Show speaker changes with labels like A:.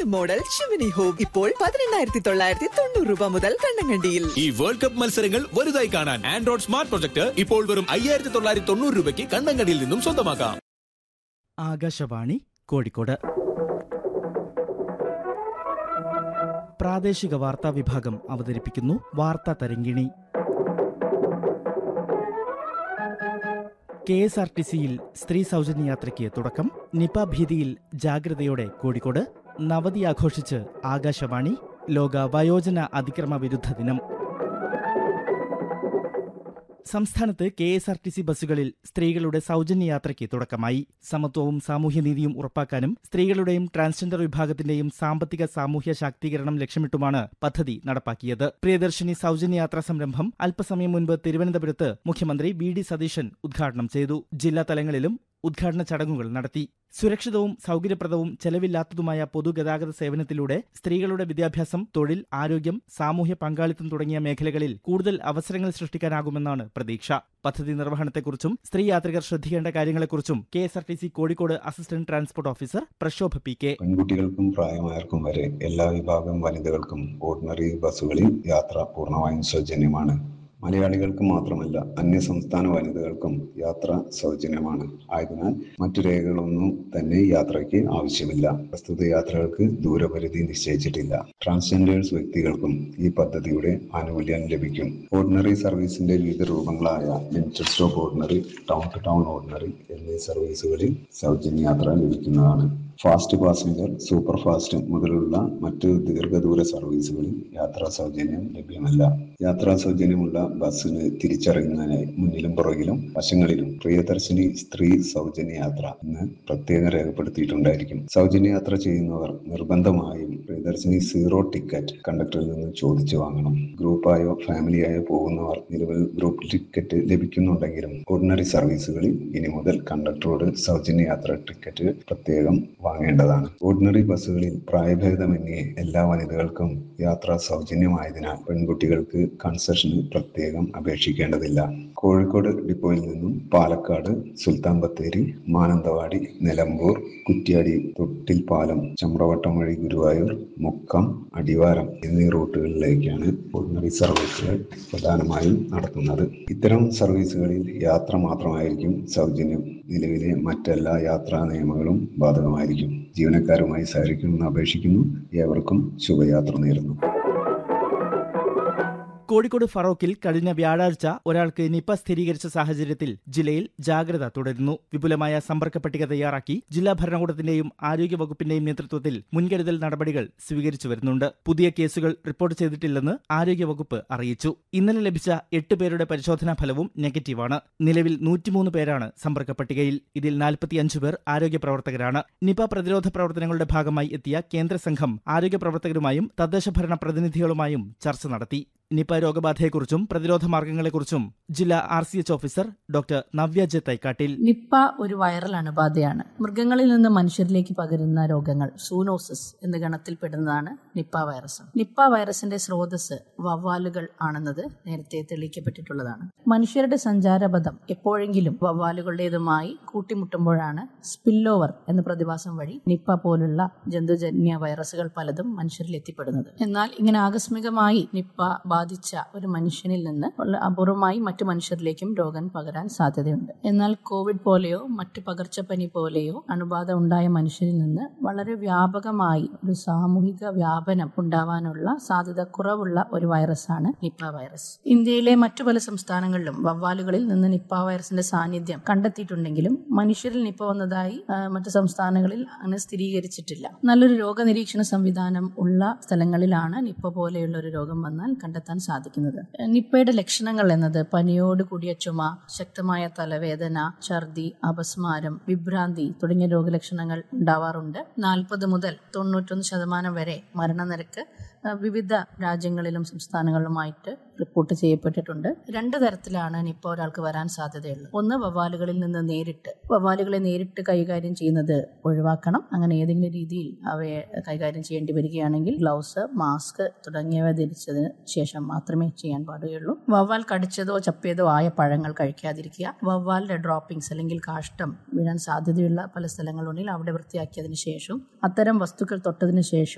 A: model chimney home ഇപ്പോൾ പതിനെണ്ണായിരത്തി തൊള്ളായിരത്തി തൊണ്ണൂറ് രൂപ മുതൽ കണ്ണങ്കണ്ടിയിൽ
B: ഈ വേൾഡ് കപ്പ് മത്സരങ്ങൾ വലുതായി കാണാൻ ആൻഡ്രോയിഡ് സ്മാർട്ട് പ്രൊജക്ട് ഇപ്പോൾ വെറും അയ്യായിരത്തി തൊള്ളായിരത്തി തൊണ്ണൂറ് രൂപയ്ക്ക് കണ്ണങ്കടിയിൽ നിന്നും സ്വന്തമാക്കാം
C: ആകാശവാണി കോഴിക്കോട് പ്രാദേശിക വാർത്താ വിഭാഗം അവതരിപ്പിക്കുന്നു വാർത്താ തരങ്കിണി കെ എസ് ആർ ടി സിയിൽ സ്ത്രീ സൗജന്യ യാത്രയ്ക്ക് തുടക്കം നിപ ഭീതിയിൽ ജാഗ്രതയോടെ കോഴിക്കോട് നവതി ആഘോഷിച്ച് ആകാശവാണി ലോക വയോജന അതിക്രമ വിരുദ്ധ ദിനം സംസ്ഥാനത്ത് K S R T C ബസ്സുകളിൽ സ്ത്രീകളുടെ സൗജന്യ യാത്രയ്ക്ക് തുടക്കമായി സമത്വവും സാമൂഹ്യനീതിയും ഉറപ്പാക്കാനും സ്ത്രീകളുടെയും ട്രാൻസ്ജെൻഡർ വിഭാഗത്തിന്റെയും സാമ്പത്തിക സാമൂഹ്യ ശാക്തീകരണം ലക്ഷ്യമിട്ടുമാണ് പദ്ധതി നടപ്പാക്കിയത് പ്രിയദർശിനി സൗജന്യ യാത്രാ സംരംഭം അല്പസമയം മുൻപ് തിരുവനന്തപുരത്ത് മുഖ്യമന്ത്രി വി ഡി സതീശൻ ഉദ്ഘാടനം ചെയ്തു ജില്ലാ തലങ്ങളിലും ഉദ്ഘാടന ചടങ്ങുകൾ നടത്തി സുരക്ഷിതവും സൗകര്യപ്രദവും ചെലവില്ലാത്തതുമായ പൊതുഗതാഗത സേവനത്തിലൂടെ സ്ത്രീകളുടെ വിദ്യാഭ്യാസം തൊഴിൽ ആരോഗ്യം സാമൂഹ്യ പങ്കാളിത്തം തുടങ്ങിയ മേഖലകളിൽ കൂടുതൽ അവസരങ്ങൾ സൃഷ്ടിക്കാനാകുമെന്നാണ് പ്രതീക്ഷ പദ്ധതി നിർവഹണത്തെക്കുറിച്ചും സ്ത്രീ യാത്രികർ ശ്രദ്ധിക്കേണ്ട കാര്യങ്ങളെക്കുറിച്ചും K S R T C Kozhikode assistant transport officer പ്രക്ഷോഭ പി കെ
D: പെൺകുട്ടികൾക്കും പ്രായമായർക്കും വരെ എല്ലാ വിഭാഗം വനിതകൾക്കും ഓർഡിനറി ബസ്സുകളിൽ യാത്ര പൂർണ്ണമായും സൗജന്യമാണ് മലയാളികൾക്ക് മാത്രമല്ല അന്യ സംസ്ഥാന വനിതകൾക്കും യാത്ര സൗജന്യമാണ് ആയതിനാൽ മറ്റു രേഖകളൊന്നും തന്നെ യാത്രയ്ക്ക് ആവശ്യമില്ല പ്രസ്തുത യാത്രകൾക്ക് ദൂരപരിധി നിശ്ചയിച്ചിട്ടില്ല ട്രാൻസ്ജെൻഡേഴ്സ് വ്യക്തികൾക്കും ഈ പദ്ധതിയുടെ ആനുകൂല്യം ലഭിക്കും ഓർഡിനറി സർവീസിന്റെ വിവിധ രൂപങ്ങളായ limited stop ordinary town to town ordinary എന്നീ സർവീസുകളിൽ സൗജന്യ യാത്ര ലഭിക്കുന്നതാണ് ഫാസ്റ്റ് പാസഞ്ചർ സൂപ്പർ ഫാസ്റ്റ് മുതലുള്ള മറ്റ് ദീർഘദൂര സർവീസുകളിൽ യാത്രാ സൗജന്യം ലഭ്യമല്ല യാത്രാ സൗജന്യമുള്ള ബസ്സിന് തിരിച്ചറിയുന്നതിനായി മുന്നിലും പുറകിലും വശങ്ങളിലും പ്രിയദർശിനി സ്ത്രീ സൗജന്യ യാത്ര എന്ന് പ്രത്യേകം രേഖപ്പെടുത്തിയിട്ടുണ്ടായിരിക്കും സൗജന്യ യാത്ര ചെയ്യുന്നവർ നിർബന്ധമായും പ്രിയദർശിനി സീറോ ടിക്കറ്റ് കണ്ടക്ടറിൽ നിന്ന് ചോദിച്ചു വാങ്ങണം ഗ്രൂപ്പായോ ഫാമിലിയായോ പോകുന്നവർ നിലവിൽ ഗ്രൂപ്പ് ടിക്കറ്റ് ലഭിക്കുന്നുണ്ടെങ്കിലും ഓർഡിനറി സർവീസുകളിൽ ഇനി മുതൽ കണ്ടക്ടറോട് സൗജന്യ യാത്ര ടിക്കറ്റ് പ്രത്യേകം വാങ്ങേണ്ടതാണ് ഓർഡിനറി ബസ്സുകളിൽ പ്രായഭേദമന്യേ എല്ലാ വനിതകൾക്കും യാത്ര സൗജന്യമായതിനാൽ പെൺകുട്ടികൾക്ക് കൺസെഷന് പ്രത്യേകം അപേക്ഷിക്കേണ്ടതില്ല കോഴിക്കോട് ഡിപ്പോയിൽ നിന്നും പാലക്കാട് സുൽത്താൻ ബത്തേരി മാനന്തവാടി നിലമ്പൂർ കുറ്റ്യാടി തൊട്ടിൽപ്പാലം ചമ്രവട്ടം വഴി ഗുരുവായൂർ മുക്കം അടിവാരം എന്നീ റൂട്ടുകളിലേക്കാണ് ഓർഡിനറി സർവീസുകൾ പ്രധാനമായും നടത്തുന്നത് ഇത്തരം സർവീസുകളിൽ യാത്ര മാത്രമായിരിക്കും സൗജന്യം നിലവിലെ മറ്റെല്ലാ യാത്രാ നിയമങ്ങളും ബാധകമായിരിക്കും ജീവനക്കാരുമായി സഹകരിക്കണമെന്ന് അപേക്ഷിക്കുന്നു ഏവർക്കും ശുഭയാത്ര നേരുന്നു
C: കോഴിക്കോട് ഫറോക്കിൽ കഴിഞ്ഞ വ്യാഴാഴ്ച ഒരാൾക്ക് നിപ സ്ഥിരീകരിച്ച സാഹചര്യത്തിൽ ജില്ലയിൽ ജാഗ്രത തുടരുന്നു വിപുലമായ സമ്പർക്ക പട്ടിക തയ്യാറാക്കി ജില്ലാ ഭരണകൂടത്തിന്റെയും ആരോഗ്യവകുപ്പിന്റെയും നേതൃത്വത്തിൽ മുൻകരുതൽ നടപടികൾ സ്വീകരിച്ചു വരുന്നുണ്ട് പുതിയ കേസുകൾ റിപ്പോർട്ട് ചെയ്തിട്ടില്ലെന്ന് ആരോഗ്യവകുപ്പ് അറിയിച്ചു ഇന്നലെ ലഭിച്ച എട്ട് പേരുടെ പരിശോധനാ ഫലവും നെഗറ്റീവാണ് നിലവിൽ നൂറ്റിമൂന്ന് പേരാണ് സമ്പർക്ക പട്ടികയിൽ ഇതിൽ നാൽപ്പത്തിയഞ്ച് പേർ ആരോഗ്യ പ്രവർത്തകരാണ് നിപ പ്രതിരോധ പ്രവർത്തനങ്ങളുടെ ഭാഗമായി എത്തിയ കേന്ദ്ര സംഘം ആരോഗ്യ പ്രവർത്തകരുമായും തദ്ദേശ ഭരണ പ്രതിനിധികളുമായും ചർച്ച നടത്തി നിപ രോഗബാധയെക്കുറിച്ചും പ്രതിരോധ മാർഗങ്ങളെക്കുറിച്ചും ജില്ലാ R C H officer doctor Navya J തൈക്കാട്ടിൽ
E: നിപ്പ ഒരു വൈറൽ അണുബാധയാണ് മൃഗങ്ങളിൽ നിന്ന് മനുഷ്യരിലേക്ക് പകരുന്ന രോഗങ്ങൾ സൂനോസിസ് എന്ന ഗണത്തിൽപ്പെടുന്നതാണ് നിപ്പ വൈറസ് നിപ്പ വൈറസിന്റെ സ്രോതസ് വവ്വാലുകൾ ആണെന്നത് നേരത്തെ തെളിയിക്കപ്പെട്ടിട്ടുള്ളതാണ് മനുഷ്യരുടെ സഞ്ചാരപഥം എപ്പോഴെങ്കിലും വവ്വാലുകളുടേതുമായി കൂട്ടിമുട്ടുമ്പോഴാണ് സ്പില്ലോവർ എന്ന പ്രതിഭാസം വഴി നിപ്പ പോലുള്ള ജന്തുജന്യ വൈറസുകൾ പലതും മനുഷ്യരിൽ എത്തിപ്പെടുന്നത് എന്നാൽ ഇങ്ങനെ ആകസ്മികമായി നിപ്പ ബാധിച്ച ഒരു മനുഷ്യനിൽ നിന്ന് ഉള്ള അപൂർവമായി മറ്റു മനുഷ്യരിലേക്കും രോഗം പകരാൻ സാധ്യതയുണ്ട് എന്നാൽ കോവിഡ് പോലെയോ മറ്റു പകർച്ചപ്പനി പോലെയോ അണുബാധ ഉണ്ടായ മനുഷ്യരിൽ നിന്ന് വളരെ വ്യാപകമായി ഒരു സാമൂഹിക വ്യാപനം ഉണ്ടാവാനുള്ള സാധ്യത കുറവുള്ള ഒരു വൈറസാണ് നിപ്പ വൈറസ് ഇന്ത്യയിലെ മറ്റു പല സംസ്ഥാനങ്ങളിലും വവ്വാലുകളിൽ നിന്ന് നിപ്പ വൈറസിന്റെ സാന്നിധ്യം കണ്ടെത്തിയിട്ടുണ്ടെങ്കിലും മനുഷ്യരിൽ നിപ്പ വന്നതായി ആ, മറ്റു സംസ്ഥാനങ്ങളിൽ അങ്ങനെ സ്ഥിരീകരിച്ചിട്ടില്ല നല്ലൊരു രോഗനിരീക്ഷണ സംവിധാനം ഉള്ള സ്ഥലങ്ങളിലാണ് നിപ്പ പോലെയുള്ള ഒരു രോഗം വന്നാൽ കണ്ടെത്താൻ സാധിക്കുന്നത് നിപ്പയുടെ ലക്ഷണങ്ങൾ എന്നത് പനിയോട് കൂടിയ ചുമ ശക്തമായ തലവേദന ഛർദി അപസ്മാരം വിഭ്രാന്തി തുടങ്ങിയ രോഗലക്ഷണങ്ങൾ ഉണ്ടാവാറുണ്ട് നാൽപ്പത് മുതൽ തൊണ്ണൂറ്റൊന്ന് ശതമാനം വരെ മരണനിരക്ക് ആ, വിവിധ രാജ്യങ്ങളിലും സംസ്ഥാനങ്ങളിലുമായിട്ട് റിപ്പോർട്ട് ചെയ്യപ്പെട്ടിട്ടുണ്ട് രണ്ട് തരത്തിലാണ് നിപ്പ ഒരാൾക്ക് വരാൻ സാധ്യതയുള്ളത് ഒന്ന് വവ്വാലുകളിൽ നിന്ന് നേരിട്ട് വവ്വാലുകളെ നേരിട്ട് കൈകാര്യം ചെയ്യുന്നത് ഒഴിവാക്കണം അങ്ങനെ ഏതെങ്കിലും രീതിയിൽ അവയെ കൈകാര്യം ചെയ്യേണ്ടി വരികയാണെങ്കിൽ ഗ്ലൗസ് മാസ്ക് തുടങ്ങിയവ ധരിച്ചതിന് ശേഷം മാത്രമേ ചെയ്യാൻ പാടുകയുള്ളൂ വവ്വാൽ കടിച്ചതോ ചപ്പിയതോ ആയ പഴങ്ങൾ കഴിക്കാതിരിക്കുക വവ്വാലിന്റെ ഡ്രോപ്പിംഗ്സ് അല്ലെങ്കിൽ കാഷ്ടം വീഴാൻ സാധ്യതയുള്ള പല സ്ഥലങ്ങളുണ്ടെങ്കിൽ അവിടെ വൃത്തിയാക്കിയതിനു ശേഷം അത്തരം വസ്തുക്കൾ തൊട്ടതിന് ശേഷം